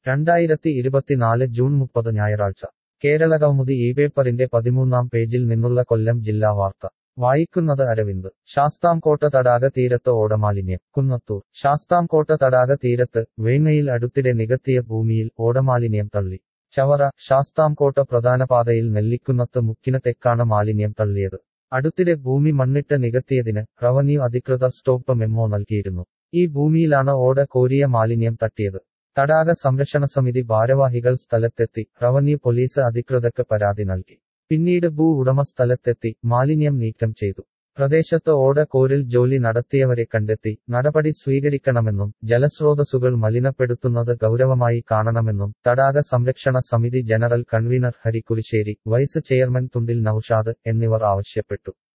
രണ്ടായിരത്തി ഇരുപത്തിനാല് ജൂൺ മുപ്പത് ഞായറാഴ്ച കേരളകൗമുദി ഈ പേപ്പറിന്റെ പതിമൂന്നാം പേജിൽ നിന്നുള്ള കൊല്ലം ജില്ലാ വാർത്ത വായിക്കുന്നത് അരവിന്ദ് ശാസ്താംകോട്ട തടാക തീരത്ത് ഓടമാലിന്യം കുന്നത്തൂർ ശാസ്താംകോട്ട തടാക തീരത്ത് വേങ്ങയിൽ അടുത്തിടെ നികത്തിയ ഭൂമിയിൽ ഓടമാലിന്യം തള്ളി ചവറ ശാസ്താംകോട്ട പ്രധാന പാതയിൽ നെല്ലിക്കുന്നത്ത് മുക്കിന് തെക്കാണ് മാലിന്യം തള്ളിയത് അടുത്തിടെ ഭൂമി മണ്ണിട്ട് നികത്തിയതിന് റവന്യൂ അധികൃതർ സ്റ്റോപ്പ് മെമ്മോ നൽകിയിരുന്നു ഈ ഭൂമിയിലാണ് ഓട കോരിയ മാലിന്യം തട്ടിയത് തടാക സംരക്ഷണ സമിതി ഭാരവാഹികൾ സ്ഥലത്തെത്തി റവന്യൂ പോലീസ് അധികൃതർക്ക് പരാതി നൽകി പിന്നീട് ഭൂ ഉടമ സ്ഥലത്തെത്തി മാലിന്യം നീക്കം ചെയ്തു പ്രദേശത്ത് ഓട കോരിൽ ജോലി നടത്തിയവരെ കണ്ടെത്തി നടപടി സ്വീകരിക്കണമെന്നും ജലസ്രോതസ്സുകൾ മലിനപ്പെടുത്തുന്നത് ഗൗരവമായി കാണണമെന്നും തടാക സംരക്ഷണ സമിതി general convener Harikurisseri vice chairman Thundil Naushad എന്നിവർ ആവശ്യപ്പെട്ടു